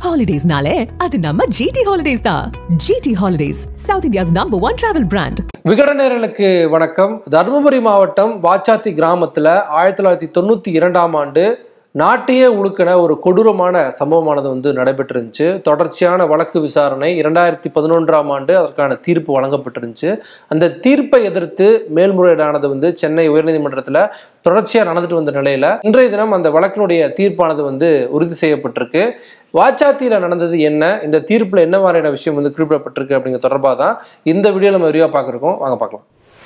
ஹாலிடேஸ்னாலே அது நம்ம ஜிடி ஹாலிடேஸ் தான் GT holidays south India's number one travel brand விகடநேரலுக்கு வணக்கம் தருமபுரி மாவட்டம் வாச்சாத்தி கிராமத்தில் ஆயிரத்தி தொள்ளாயிரத்தி தொண்ணூற்றி இரண்டாம் ஆண்டு நாட்டையே உழுக்கின ஒரு கொடூரமான சம்பவமானது வந்து நடைபெற்றிருந்துச்சு தொடர்ச்சியான வழக்கு விசாரணை இரண்டாயிரத்தி பதினொன்றாம் ஆண்டு அதற்கான தீர்ப்பு வழங்கப்பட்டிருந்துச்சு அந்த தீர்ப்பை எதிர்த்து மேல்முறையீடானது வந்து சென்னை உயர்நீதிமன்றத்தில் தொடர்ச்சியாக நடந்துட்டு வந்த நிலையில் இன்றைய தினம் அந்த வழக்கினுடைய தீர்ப்பானது வந்து உறுதி செய்யப்பட்டிருக்கு வாச்சாத்தியில் நடந்தது என்ன இந்த தீர்ப்பில் என்ன மாதிரியான விஷயம் வந்து குறிப்பிடப்பட்டிருக்கு அப்படிங்கிற தொடர்பாக தான் இந்த வீடியோ நம்ம விரிவாக பார்க்குறோம் வாங்க பார்க்கலாம்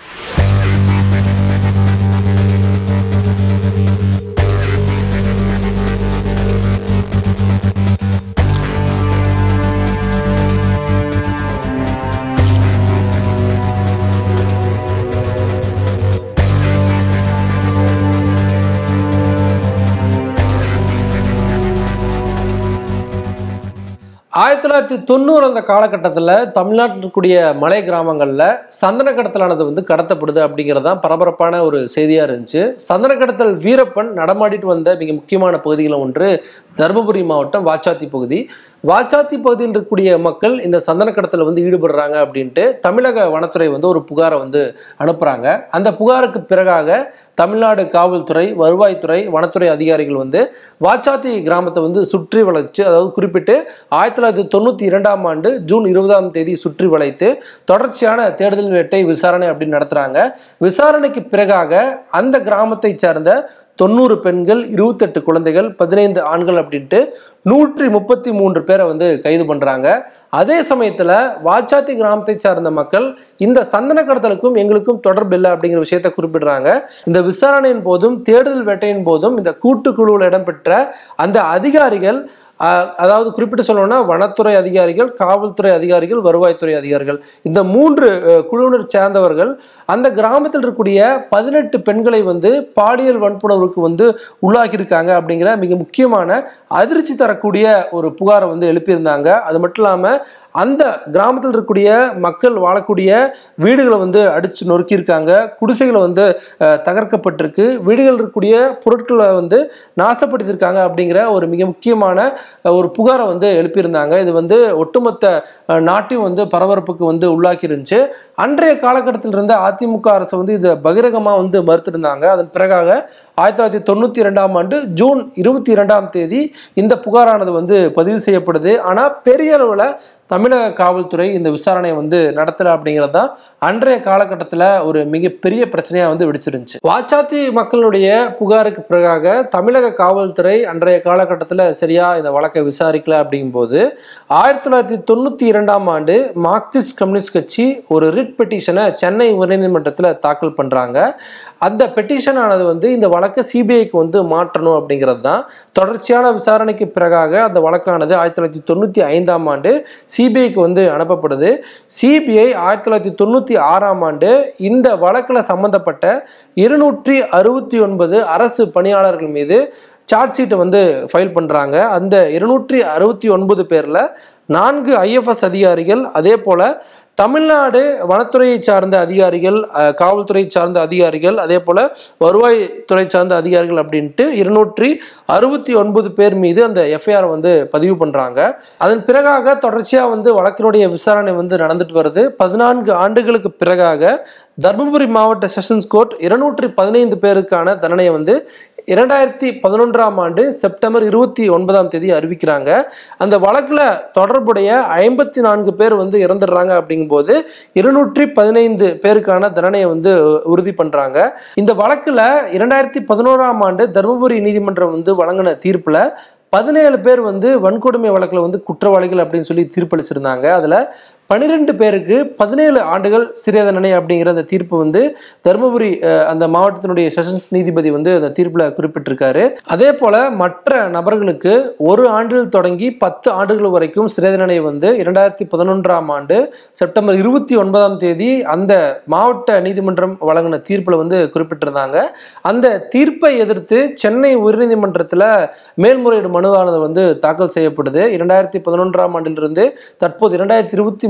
ஆயிரத்தி தொள்ளாயிரத்தி தொண்ணூறு அந்த காலகட்டத்தில் தமிழ்நாட்டில் இருக்கக்கூடிய மலை கிராமங்களில் சந்தன கடத்தலானது வந்து கடத்தப்படுது அப்படிங்கிறது தான் பரபரப்பான ஒரு செய்தியாக இருந்துச்சு சந்தன கடத்தல் வீரப்பன் நடமாடிட்டு வந்த மிக முக்கியமான பகுதிகளில் ஒன்று தருமபுரி மாவட்டம் வாச்சாத்தி பகுதி வாச்சாத்தி பகுதியில் இருக்கக்கூடிய மக்கள் இந்த சந்தன கடத்தல வந்து ஈடுபடுறாங்க அப்படின்ட்டு தமிழக வனத்துறை வந்து ஒரு புகாரை வந்து அனுப்புகிறாங்க அந்த புகாருக்கு பிறகாக தமிழ்நாடு காவல்துறை வருவாய்த்துறை வனத்துறை அதிகாரிகள் வந்து வாச்சாத்தி கிராமத்தை வந்து சுற்றி வளைச்சு அதாவது குறிப்பிட்டு ஆயிரத்தி தொள்ளாயிரத்தி தொண்ணூற்றி இரண்டாம் ஆண்டு ஜூன் இருபதாம் தேதி சுற்றி வளைத்து தொடர்ச்சியான தேடுதல் வேட்டை விசாரணை அப்படின்னு நடத்துகிறாங்க விசாரணைக்கு பிறகாக அந்த கிராமத்தை சார்ந்த தொண்ணூறு பெண்கள் இருபத்தெட்டு குழந்தைகள் பதினைந்து ஆண்கள் அப்படின்ட்டு நூற்றி முப்பத்தி மூன்று பேரை வந்து கைது பண்ணுறாங்க அதே சமயத்தில் வாச்சாத்தி கிராமத்தை சார்ந்த மக்கள் இந்த சந்தன கடத்தலுக்கும் எங்களுக்கும் தொடர்பு இல்லை அப்படிங்கிற விஷயத்தை குறிப்பிடுறாங்க இந்த விசாரணையின் போதும் தேடுதல் வேட்டையின் போதும் இந்த கூட்டுக்குழுவில் இடம்பெற்ற அந்த அதிகாரிகள் அஹ், அதாவது குறிப்பிட்டு சொல்லணும்னா வனத்துறை அதிகாரிகள் காவல்துறை அதிகாரிகள் வருவாய்த்துறை அதிகாரிகள் இந்த மூன்று அஹ், குழுவினர் சேர்ந்தவர்கள் அந்த கிராமத்தில் இருக்கக்கூடிய பதினெட்டு பெண்களை வந்து பாலியல் வன்புணர்வுக்கு வந்து உள்ளாகியிருக்காங்க அப்படிங்கிற மிக முக்கியமான அதிர்ச்சி தரக்கூடிய ஒரு புகாரை வந்து எழுப்பியிருந்தாங்க அது மட்டும் இல்லாமல் அந்த கிராமத்தில் இருக்கக்கூடிய மக்கள் வாழக்கூடிய வீடுகளை வந்து அடித்து நொறுக்கியிருக்காங்க குடிசைகளை வந்து அஹ், தகர்க்கப்பட்டிருக்கு வீடுகள் இருக்கக்கூடிய பொருட்களை வந்து நாசப்படுத்தியிருக்காங்க அப்படிங்கிற ஒரு மிக முக்கியமான அஹ், ஒரு புகாரை வந்து எழுப்பியிருந்தாங்க இது வந்து ஒட்டுமொத்த அஹ், நாட்டையும் வந்து பரபரப்புக்கு வந்து உள்ளாக்கி இருந்துச்சு அன்றைய காலகட்டத்தில் இருந்த அதிமுக அரசு வந்து இதை பகிரங்கமாக வந்து மறுத்திருந்தாங்க அதன் பிறகாக ஆயிரத்தி தொள்ளாயிரத்தி தொண்ணூற்றி இரண்டாம் ஆண்டு ஜூன் இருபத்தி இரண்டாம் தேதி இந்த புகாரானது வந்து பதிவு செய்யப்படுது ஆனால் பெரிய அளவில் தமிழக காவல்துறை இந்த விசாரணையை வந்து நடத்தலை அப்படிங்கிறது தான் அன்றைய காலகட்டத்தில் ஒரு மிகப்பெரிய பிரச்சனையாக வந்து வெடிச்சிருந்துச்சு வாச்சாத்தி மக்களுடைய புகாருக்கு பிறகாக தமிழக காவல்துறை அன்றைய காலகட்டத்தில் சரியா இந்த வழக்கை விசாரிக்கல அப்படிங்கும்போது ஆயிரத்தி தொள்ளாயிரத்தி தொண்ணூற்றி இரண்டாம் ஆண்டு மார்க்சிஸ்ட் கம்யூனிஸ்ட் கட்சி ஒரு ரிட் பெட்டிஷனை சென்னை உயர்நீதிமன்றத்தில் தாக்கல் பண்ணுறாங்க அந்த பெட்டிஷன் ஆனது வந்து இந்த வழக்கை சிபிஐக்கு வந்து மாற்றணும் அப்படிங்கிறது தான் தொடர்ச்சியான விசாரணைக்கு பிறகாக அந்த வழக்கானது ஆயிரத்தி தொள்ளாயிரத்தி தொண்ணூற்றி ஐந்தாம் ஆண்டு சிபிஐக்கு வந்து அனுப்பப்படுது சிபிஐ ஆயிரத்தி தொள்ளாயிரத்தி தொண்ணூற்றி ஆறாம் ஆண்டு இந்த வழக்கில் சம்பந்தப்பட்ட இருநூற்றி அறுபத்தி ஒன்பது அரசு பணியாளர்கள் மீது சார்ஜ் ஷீட்டை வந்து ஃபைல் பண்ணுறாங்க அந்த இருநூற்றி அறுபத்தி ஒன்பது பேரில் நான்கு ஐஎஃப்எஸ் அதிகாரிகள் அதே போல் தமிழ்நாடு வனத்துறையை சார்ந்த அதிகாரிகள் அஹ், காவல்துறை சார்ந்த அதிகாரிகள் அதே போல் வருவாய்த்துறை சார்ந்த அதிகாரிகள் அப்படின்ட்டு இருநூற்றி அறுபத்தி ஒன்பது பேர் மீது அந்த எஃப்ஐஆர் வந்து பதிவு பண்ணுறாங்க அதன் பிறகாக தொடர்ச்சியாக வந்து வழக்கினுடைய விசாரணை வந்து நடந்துட்டு வருது பதினான்கு ஆண்டுகளுக்கு பிறகாக தருமபுரி மாவட்ட செஷன்ஸ் கோர்ட் இருநூற்றி பதினைந்து பேருக்கான தண்டனையை வந்து இரண்டாயிரத்தி பதினொன்றாம் ஆண்டு செப்டம்பர் இருபத்தி ஒன்பதாம் தேதி அறிவிக்கிறாங்க அந்த வழக்கில் தொடர்புடைய ஐம்பத்தி நான்கு பேர் வந்து இறந்துடுறாங்க அப்படிங்கும்போது இருநூற்றி பதினைந்து பேருக்கான தண்டனையை வந்து உறுதி பண்ணுறாங்க இந்த வழக்கில் இரண்டாயிரத்தி பதினோராம் ஆண்டு தருமபுரி நீதிமன்றம் வந்து வழங்கின தீர்ப்பில் பதினேழு பேர் வந்து வன்கொடுமை வழக்கில் வந்து குற்றவாளிகள் அப்படின்னு சொல்லி தீர்ப்பளிச்சிருந்தாங்க அதில் பன்னிரெண்டு பேருக்கு பதினேழு ஆண்டுகள் சிறை தண்டனை அப்படிங்கிற அந்த தீர்ப்பு வந்து தருமபுரி அஹ், அந்த மாவட்டத்தினுடைய செஷன்ஸ் நீதிபதி வந்து அந்த தீர்ப்பில் குறிப்பிட்டிருக்காரு அதே போல மற்ற நபர்களுக்கு ஒரு ஆண்டில் தொடங்கி பத்து ஆண்டுகள் வரைக்கும் சிறை தண்டனை வந்து இரண்டாயிரத்தி பதினொன்றாம் ஆண்டு செப்டம்பர் இருபத்தி ஒன்பதாம் தேதி அந்த மாவட்ட நீதிமன்றம் வழங்கின தீர்ப்பில் வந்து குறிப்பிட்டிருந்தாங்க அந்த தீர்ப்பை எதிர்த்து சென்னை உயர்நீதிமன்றத்தில் மேல்முறையீடு மனுவானது வந்து தாக்கல் செய்யப்படுது இரண்டாயிரத்தி பதினொன்றாம் ஆண்டிலிருந்து தற்போது இரண்டாயிரத்தி இருபத்தி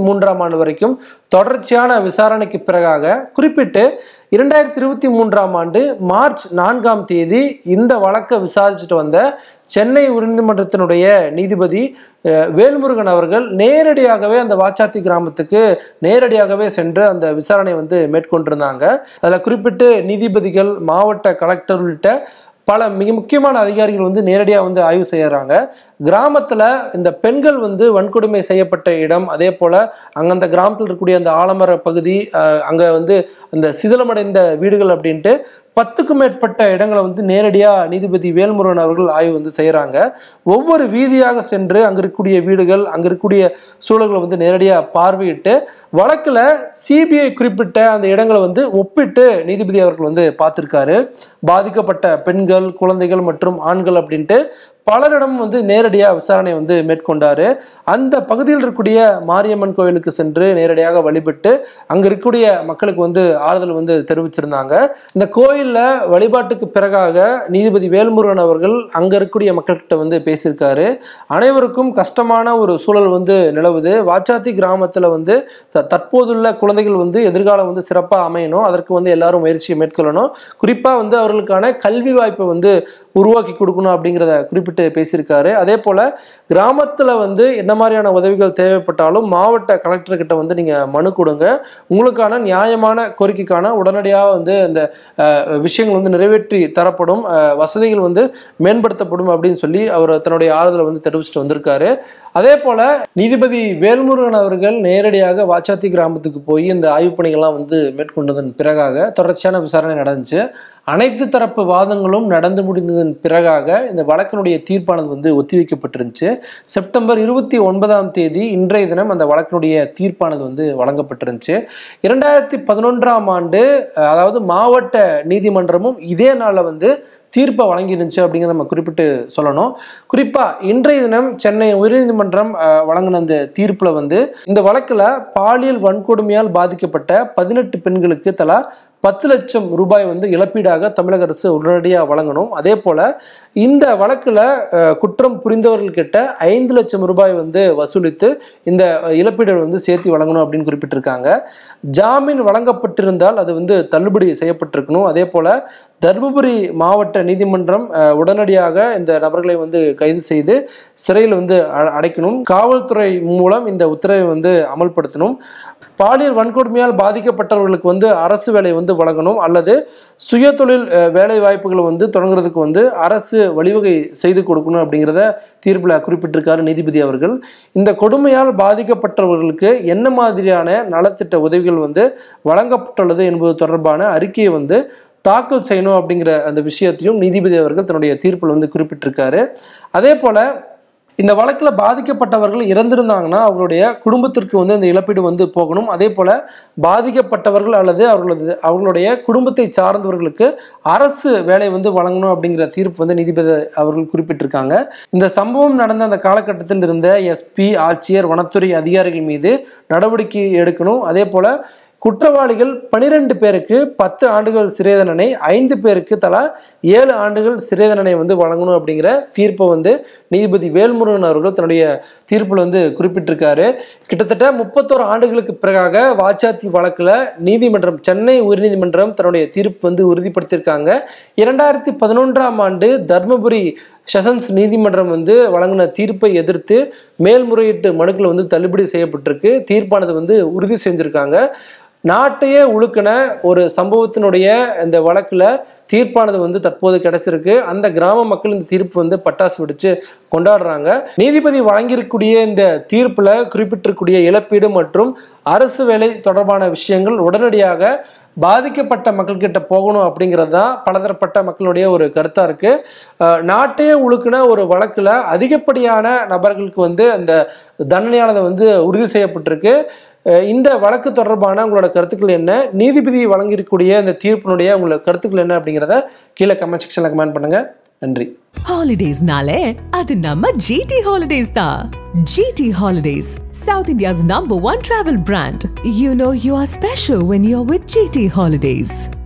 மூன்றாம் ஆண்டு வரைக்கும் தொடர்ச்சியான விசாரணைக்கு பிறகாக குறிப்பிட்டு இரண்டாயிரத்தி இருபத்தி மூன்றாம் ஆண்டு மார்ச் நான்காம் தேதி இந்த வழக்கை விசாரிச்சுட்டு வந்த சென்னை உயர்நீதிமன்றத்தினுடைய நீதிபதி அஹ், வேல்முருகன் அவர்கள் நேரடியாகவே அந்த வாச்சாத்தி கிராமத்துக்கு நேரடியாகவே சென்று அந்த விசாரணை வந்து மேற்கொண்டிருந்தாங்க அதில் குறிப்பிட்டு நீதிபதிகள் மாவட்ட கலெக்டர் உள்ளிட்ட பல மிக முக்கியமான அதிகாரிகள் வந்து நேரடியாக வந்து ஆய்வு செய்யறாங்க கிராமத்தில் இந்த பெண்கள் வந்து வன்கொடுமை செய்யப்பட்ட இடம் அதே போல் அங்கே அந்த கிராமத்தில் இருக்கக்கூடிய அந்த ஆலமர பகுதி அங்கே வந்து அந்த சிதிலமடைந்த வீடுகள் அப்படின்ட்டு பத்துக்கும் மேற்பட்ட இடங்களை வந்து நேரடியாக நீதிபதி வேல்முருகன் அவர்கள் ஆய்வு வந்து செய்கிறாங்க ஒவ்வொரு வீதியாக சென்று அங்கே இருக்கக்கூடிய வீடுகள் அங்கே இருக்கக்கூடிய சூழல்களை வந்து நேரடியாக பார்வையிட்டு வழக்கில் சிபிஐ குறிப்பிட்ட அந்த இடங்களை வந்து ஒப்பிட்டு நீதிபதி அவர்கள் வந்து பார்த்துருக்காரு பாதிக்கப்பட்ட பெண்கள் குழந்தைகள் மற்றும் ஆண்கள் அப்படின்ட்டு பலரிடம் வந்து நேரடியாக விசாரணை வந்து மேற்கொண்டாரு அந்த பகுதியில் இருக்கக்கூடிய மாரியம்மன் கோவிலுக்கு சென்று நேரடியாக வழிபட்டு அங்க இருக்கக்கூடிய மக்களுக்கு வந்து ஆறுதல் வந்து தெரிவிச்சிருந்தாங்க இந்த கோயில்ல வழிபாட்டுக்கு பிறகாக நீதிபதி வேல்முருகன் அவர்கள் அங்க இருக்கக்கூடிய மக்கள்கிட்ட வந்து பேசியிருக்காரு அனைவருக்கும் கஷ்டமான ஒரு சூழல் வந்து நிலவுது வாச்சாத்தி கிராமத்துல வந்து த- தற்போதுள்ள குழந்தைகள் வந்து எதிர்காலம் வந்து சிறப்பாக அமையணும் அதற்கு வந்து எல்லாரும் முயற்சியை மேற்கொள்ளணும் குறிப்பா வந்து அவர்களுக்கான கல்வி வாய்ப்பை வந்து உருவாக்கி கொடுக்கணும் அப்படிங்கிறத குறிப்பிட்டு பேசியிருக்காரு அதே போல கிராமத்துல வந்து என்ன மாதிரியான உதவிகள் தேவைப்பட்டாலும் மாவட்ட கலெக்டர் கிட்ட வந்து நீங்க மனு கொடுங்க உங்களுக்கான நியாயமான கோரிக்கைக்கான உடனடியாக வந்து அந்த அஹ், விஷயங்கள் வந்து நிறைவேற்றி தரப்படும் அஹ், வசதிகள் வந்து மேம்படுத்தப்படும் அப்படின்னு சொல்லி அவர் தன்னுடைய ஆறுதலை வந்து தெரிவிச்சுட்டு வந்திருக்காரு அதே போல நீதிபதி வேல்முருகன் அவர்கள் நேரடியாக வாச்சாத்தி கிராமத்துக்கு போய் இந்த ஆய்வுப் பணிகள்லாம் வந்து மேற்கொண்டதன் பிறகாக தொடர்ச்சியான விசாரணை நடந்துச்சு அனைத்து தரப்பு வாதங்களும் நடந்து முடிந்ததன் பிறகாக இந்த வழக்கினுடைய தீர்ப்பானது வந்து ஒத்திவைக்கப்பட்டிருந்துச்சு செப்டம்பர் இருபத்தி ஒன்பதாம் தேதி இன்றைய தினம் அந்த வழக்கினுடைய தீர்ப்பானது வந்து வழங்கப்பட்டிருந்துச்சு இரண்டாயிரத்தி பதினொன்றாம் ஆண்டு அஹ், அதாவது மாவட்ட நீதிமன்றமும் இதே நாளில் வந்து தீர்ப்பை வழங்கியிருந்துச்சு அப்படிங்கிறத நம்ம குறிப்பிட்டு சொல்லணும் குறிப்பாக இன்றைய தினம் சென்னை உயர்நீதிமன்றம் அஹ், வழங்கின அந்த தீர்ப்பில் வந்து இந்த வழக்கில் பாலியல் வன்கொடுமையால் பாதிக்கப்பட்ட பதினெட்டு பெண்களுக்கு தலா பத்து லட்சம் ரூபாய் வந்து இழப்பீடாக தமிழக அரசு உடனடியாக வழங்கணும் அதே போல் இந்த வழக்கில் அஹ், குற்றம் புரிந்தவர்கள்கிட்ட ஐந்து லட்சம் ரூபாய் வந்து வசூலித்து இந்த அஹ், இழப்பீடு வந்து சேர்த்து வழங்கணும் அப்படின்னு குறிப்பிட்டிருக்காங்க ஜாமீன் வழங்கப்பட்டிருந்தால் அது வந்து தள்ளுபடி செய்யப்பட்டிருக்கணும் அதே போல் தருமபுரி மாவட்ட நீதிமன்றம் அஹ், உடனடியாக இந்த நபர்களை வந்து கைது செய்து சிறையில் வந்து அ- அடைக்கணும் காவல்துறை மூலம் இந்த உத்தரவை வந்து அமல்படுத்தணும் பாலியல் வன்கொடுமையால் பாதிக்கப்பட்டவர்களுக்கு வந்து அரசு வேலை வந்து வழங்கணும் அல்லது சுயதொழில் அஹ், வேலை வாய்ப்புகளை வந்து தொடங்குறதுக்கு வந்து அரசு வழிவகை செய்து கொடுக்கணும் அப்படிங்கிறத தீர்ப்பில் குறிப்பிட்டிருக்காரு நீதிபதி அவர்கள் இந்த கொடுமையால் பாதிக்கப்பட்டவர்களுக்கு என்ன மாதிரியான நலத்திட்ட உதவிகள் வந்து வழங்கப்பட்டுள்ளது என்பது தொடர்பான அறிக்கையை வந்து தாக்கல் செய்யணும் அப்படிங்கிற அந்த விஷயத்தையும் நீதிபதி அவர்கள் தன்னுடைய தீர்ப்பில் வந்து குறிப்பிட்டிருக்காரு அதே போல இந்த வழக்கில் பாதிக்கப்பட்டவர்கள் இறந்திருந்தாங்கன்னா அவங்களுடைய குடும்பத்திற்கு வந்து இந்த இழப்பீடு வந்து போகணும் அதே போல பாதிக்கப்பட்டவர்கள் அல்லது அவர்களது அவர்களுடைய குடும்பத்தை சார்ந்தவர்களுக்கு அரசு வேலை வந்து வழங்கணும் அப்படிங்கிற தீர்ப்பு வந்து நீதிபதி அவர்கள் குறிப்பிட்டிருக்காங்க இந்த சம்பவம் நடந்த அந்த காலகட்டத்தில் இருந்த எஸ்பி ஆட்சியர் வனத்துறை அதிகாரிகள் மீது நடவடிக்கை எடுக்கணும் அதே போல குற்றவாளிகள் பனிரெண்டு பேருக்கு பத்து ஆண்டுகள் சிறை தண்டனை ஐந்து பேருக்கு தலா ஏழு ஆண்டுகள் சிறை தண்டனை வந்து வழங்கணும் அப்படிங்கிற தீர்ப்பை வந்து நீதிபதி வேல்முருகன் அவர்கள் தன்னுடைய தீர்ப்பில் வந்து குறிப்பிட்டிருக்காரு கிட்டத்தட்ட முப்பத்தோரு ஆண்டுகளுக்கு பிறகாக வாச்சாத்தி வழக்கில் நீதிமன்றம் சென்னை உயர்நீதிமன்றம் தன்னுடைய தீர்ப்பு வந்து உறுதிப்படுத்தியிருக்காங்க இரண்டாயிரத்தி பதினொன்றாம் ஆண்டு தர்மபுரி செஷன்ஸ் நீதிமன்றம் வந்து வழங்கின தீர்ப்பை எதிர்த்து மேல்முறையீட்டு மனுக்கள் வந்து தள்ளுபடி செய்யப்பட்டிருக்கு தீர்ப்பானது வந்து உறுதி செஞ்சிருக்காங்க நாட்டையே உழுக்கின ஒரு சம்பவத்தினுடைய இந்த வழக்கில் தீர்ப்பானது வந்து தற்போது கிடைச்சிருக்கு அந்த கிராம மக்கள் இந்த தீர்ப்பு வந்து பட்டாசு வெடிச்சு கொண்டாடுறாங்க நீதிபதி வழங்கியிருக்கக்கூடிய இந்த தீர்ப்பில் குறிப்பிட்டிருக்கூடிய இழப்பீடு மற்றும் அரசு வேலை தொடர்பான விஷயங்கள் உடனடியாக பாதிக்கப்பட்ட மக்கள்கிட்ட போகணும் அப்படிங்கிறது தான் பலதரப்பட்ட மக்களுடைய ஒரு கருத்தாக இருக்கு அஹ் நாட்டையே உழுக்குன ஒரு வழக்கில் அதிகப்படியான நபர்களுக்கு வந்து அந்த தண்டனையானது வந்து உறுதி செய்யப்பட்டிருக்கு அஹ் இந்த வழக்கு தொடர்பான உங்களோட கருத்துக்கள் என்ன நீதிபதி வழங்கியிருக்கக்கூடிய இந்த தீர்ப்பினுடைய உங்களோட கருத்துக்கள் என்ன அப்படிங்கிறத கீழே கமெண்ட் செக்ஷனில் கமெண்ட் பண்ணுங்க நன்றி ஹாலிடேஸ்னாலே அது நம்ம ஜிடி ஹாலிடேஸ் தான் GT holidays south India's number one travel brand you know you are special when you are with GT holidays